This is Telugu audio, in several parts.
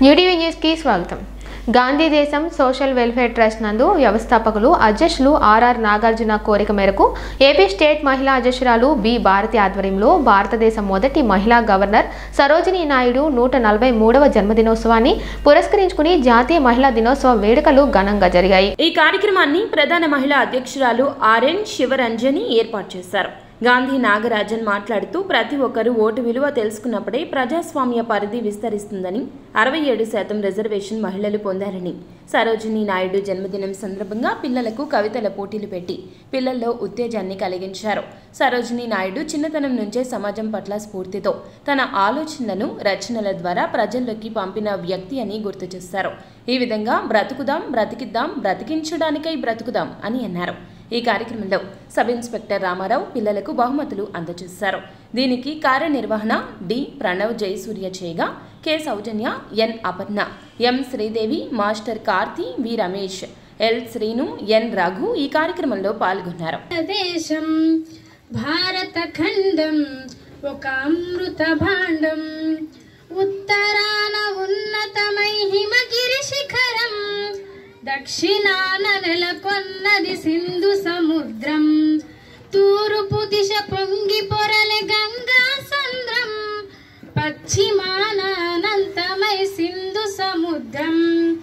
న్యూటీవీ న్యూస్కి స్వాగతం గాంధీ దేశం సోషల్ వెల్ఫేర్ ట్రస్ట్ నందు వ్యవస్థాపకులు అధ్యక్షులు ఆర్ఆర్ నాగార్జున కోరిక మేరకు ఏపీ స్టేట్ మహిళా అధ్యక్షురాలు బి భారతి ఆధ్వర్యంలో భారతదేశ మొదటి మహిళా గవర్నర్ సరోజినీ నాయుడు నూట నలభై మూడవ జన్మదినోత్సవాన్ని పురస్కరించుకుని జాతీయ మహిళా దినోత్సవ వేడుకలు ఘనంగా జరిగాయి ఈ కార్యక్రమాన్ని ప్రధాన మహిళా అధ్యక్షురాలు ఆర్ఎన్ శివరంజని ఏర్పాటు చేశారు గాంధీ నాగరాజన్ మాట్లాడుతూ ప్రతి ఒక్కరూ ఓటు విలువ తెలుసుకున్నప్పుడే ప్రజాస్వామ్య పరిధి విస్తరిస్తుందని అరవై ఏడు శాతం రిజర్వేషన్ మహిళలు పొందారని సరోజినీ నాయుడు జన్మదినం సందర్భంగా పిల్లలకు కవితల పోటీలు పెట్టి పిల్లల్లో ఉత్తేజాన్ని కలిగించారు సరోజినీ నాయుడు చిన్నతనం నుంచే సమాజం పట్ల స్ఫూర్తితో తన ఆలోచనలను రచనల ద్వారా ప్రజల్లోకి పంపిన వ్యక్తి అని గుర్తు చేశారు ఈ విధంగా బ్రతుకుదాం బ్రతికిద్దాం బ్రతికించడానికై బ్రతుకుదాం అని అన్నారు ఈ కార్యక్రమంలో సబ్ ఇన్స్పెక్టర్ రామారావు పిల్లలకు బహుమతులు అందజేశారు దీనికి కార్యనిర్వహణ డి ప్రణవ్ జయసూర్య చేయగా K Soujanya N Aparna M Sridevi master Karthi V Ramesh L Srinu N Raghu ఈ కార్యక్రమంలో పాల్గొన్నారు దేశం భారత ఖండం ఒక అమృత భాండం ఉత్తరాన ఉన్నతమై హిమగిరి శిఖరం దక్షిణాన నెలకొన్నది సింధు సముద్రం తూర్పు దిశ పొంగి పొరలే గంగా సంద్రం పశ్చిమాన అనంతమై సింధు సముద్రం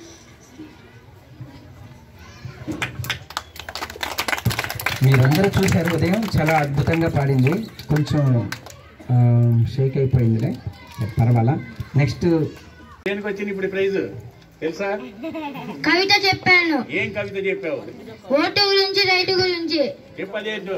మీరందరూ చూశారు ఉదయం చాలా అద్భుతంగా పాడింది కొంచెం ఆ, షేక్ అయిపోయిందిలే పర్వాలా నెక్స్ట్ దేనికి వచ్చింది ఇప్పుడు ప్రైజ్ తెలుసా కవిత చెప్పాను ఏం కవిత చెప్పావు ఓటు గురించి రైతు గురించి చెప్పదేంటో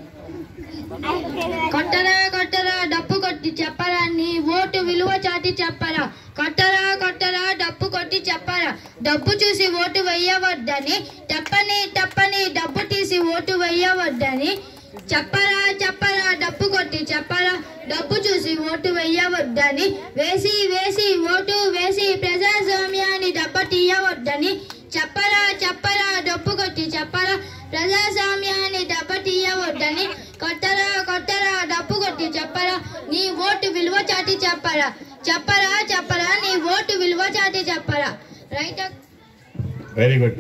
కొట్టరా కొట్టరా డప్పు కొట్టి చెప్పరా నీ ఓటు విలువ చాటి చెప్పరా కొట్టరా కొట్టరా డప్పు కొట్టి చెప్పరా డబ్బు చూసి ఓటు వేయవద్దని తప్పని తప్పని డబ్బు తీసి ఓటు వేయవద్దని చెప్పరా చెప్పరా డప్పు కొట్టి చెప్పరా డబ్బు చూసి ఓటు వేయవద్దని వేసి వేసి ఓటు వేసి ప్రజాస్వామ్యాన్ని దెబ్బతీయవద్దని చెప్పరా చెప్పరా డప్పు కొట్టి చెప్పరా ప్రజాస్వామ్యాన్ని దెబ్బతీయవద్దని కొట్టరా కొట్టరా డప్పు కొట్టి చెప్పరా నీ ఓటు విలువ చాటి చెప్పరా చెప్పరా చెప్పరా నీ ఓటు విలువ చాటి చెప్పరా రైట్ వెరీ గుడ్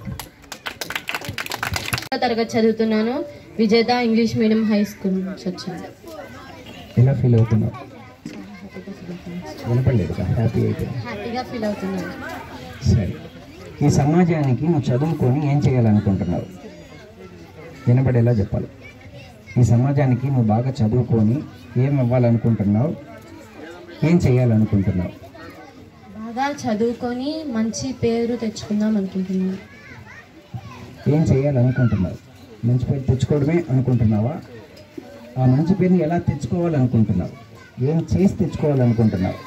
తరగతి చదువుతున్నాను విజేత ఇంగ్లీష్ మీడియం హై స్కూల్ నుంచి వచ్చాను ఎలా ఫీల్ అవుతున్నావు వినపడలేదు హ్యాపీ అయిపోయింది హ్యాపీగా ఫీల్ అవుతున్నాను సరే ఈ సమాజానికి నువ్వు చదువుకొని ఏం చేయాలనుకుంటున్నావు వినపడేలా చెప్పాలి ఈ సమాజానికి నువ్వు బాగా చదువుకొని ఏం అవ్వాలనుకుంటున్నావు ఏం చేయాలనుకుంటున్నావు బాగా చదువుకొని మంచి పేరు తెచ్చుకుందాం అనుకుంటున్నాను ఏం చేయాలనుకుంటున్నావు మంచి పేరు తెచ్చుకోవడమే అనుకుంటున్నావా ఆ మంచి పేరుని ఎలా తెచ్చుకోవాలనుకుంటున్నావు ఏం చేసి తెచ్చుకోవాలనుకుంటున్నావు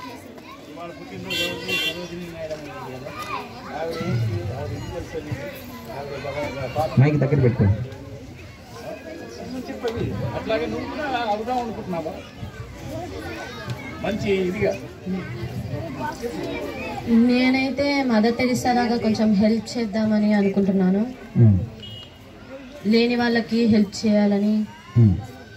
మైక్ దగ్గర పెట్టుకోండి అట్లాగే నువ్వు కూడా అవుదాం అనుకుంటున్నావా మంచి ఇదిగా నేనైతే మదర్ తెరిసా లాగా కొంచెం హెల్ప్ చేద్దామని అనుకుంటున్నాను ఉమ్, లేని వాళ్ళకి హెల్ప్ చేయాలని ఉమ్.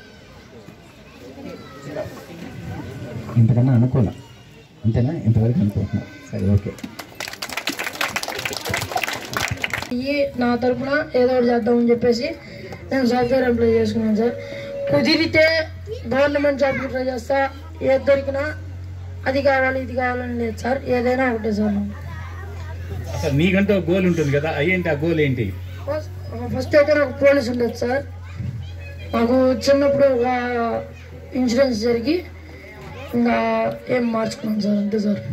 ఇంతకన్నా అనుకోలే అంతేనా ఇంతవరకు అనుకుంటున్నావు సరే ఓకే ఈ నా తరపున ఏదో ఒకటి చేద్దామని చెప్పేసి నేను సాఫ్ట్వేర్ ఎంప్లాయ్ చేసుకున్నాను సార్ కుదిరితే గవర్నమెంట్ జాబ్కి ట్రై చేస్తా ఏది దొరికినా అది కావాలి ఇది కావాలని లేదు సార్ ఏదైనా ఒకటే సార్ నాకు. అసలు నీకంటూ గోల్ ఉంటుంది కదా అయ్యేంటి ఆ గోల్ ఏంటి ఫస్ట్ ఫస్ట్ అయితే నాకు పోలీస్ ఉండదు సార్ నాకు చిన్నప్పుడు ఒక ఇన్సూరెన్స్ జరిగి ఇంకా ఏం మార్చుకున్నాను సార్ అంతే సార్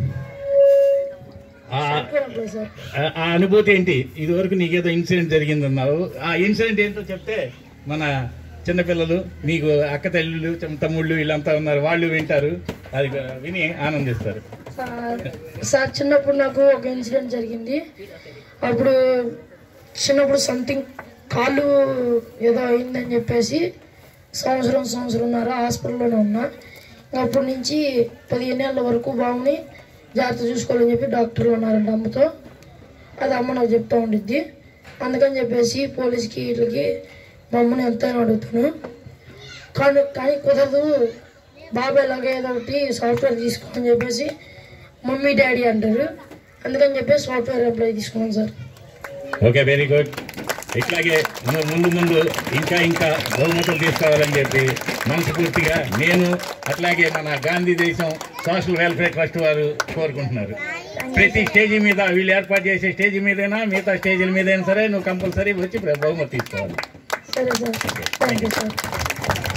ఆ సాఫ్ట్వేర్ ఎంప్లాయ్ సార్ ఆ- ఆ అనుభూతి ఏంటి ఇది వరకు నీకేదో ఇన్సిడెంట్ జరిగిందన్నావు ఆ ఇన్సిడెంట్ ఏంటో చెప్తే మన చిన్నపిల్లలు నీకు అక్క తల్లులు తమ్- తమ్ముళ్ళు వీళ్ళంతా ఉన్నారు వాళ్ళు వింటారు అది విని ఆనందిస్తారు సార్ సార్ చిన్నప్పుడు నాకు ఒక ఇన్సిడెంట్ జరిగింది అప్పుడు చిన్నప్పుడు సంథింగ్ కాళ్ళు ఏదో అయిందని చెప్పేసి సంవత్సరం సంవత్సరంన్నర హాస్పిటల్లోనే ఉన్నా ఇంకా అప్పటి నుంచి పదిహేను ఏళ్ళ వరకు బాగుని జాగ్రత్త చూసుకోవాలని చెప్పి డాక్టర్లు ఉన్నారంట అమ్మతో అది అమ్మ నాకు చెప్తా ఉండిద్ది అందుకని చెప్పేసి పోలీస్కి వీటికి మా అమ్మని ఎంతైనా అడుగుతాను కానీ కానీ కుదరదు బాబాయ్ లాగా ఏదో ఒకటి సాఫ్ట్వేర్ తీసుకోమని చెప్పేసి మమ్మీ డాడీ అంటారు అందుకని చెప్పి సాఫ్ట్వేర్ ఎంప్లాయీ తీసుకున్నాను సార్ ఓకే వెరీ గుడ్ ఇట్లాగే ము- ముందు ముందు ఇంకా ఇంకా బహుమతులు తీసుకోవాలని చెప్పి మనస్ఫూర్తిగా నేను అట్లాగే మన గాంధీ దేశం సోషల్ వెల్ఫేర్ ట్రస్ట్ వారు కోరుకుంటున్నారు ప్రతి స్టేజీ మీద వీళ్ళు ఏర్పాటు చేసే స్టేజీ మీదైనా మిగతా స్టేజీల మీదైనా సరే నువ్వు కంపల్సరీ వచ్చి బహుమతి తీసుకోవాలి సరే సార్ థ్యాంక్ యూ సార్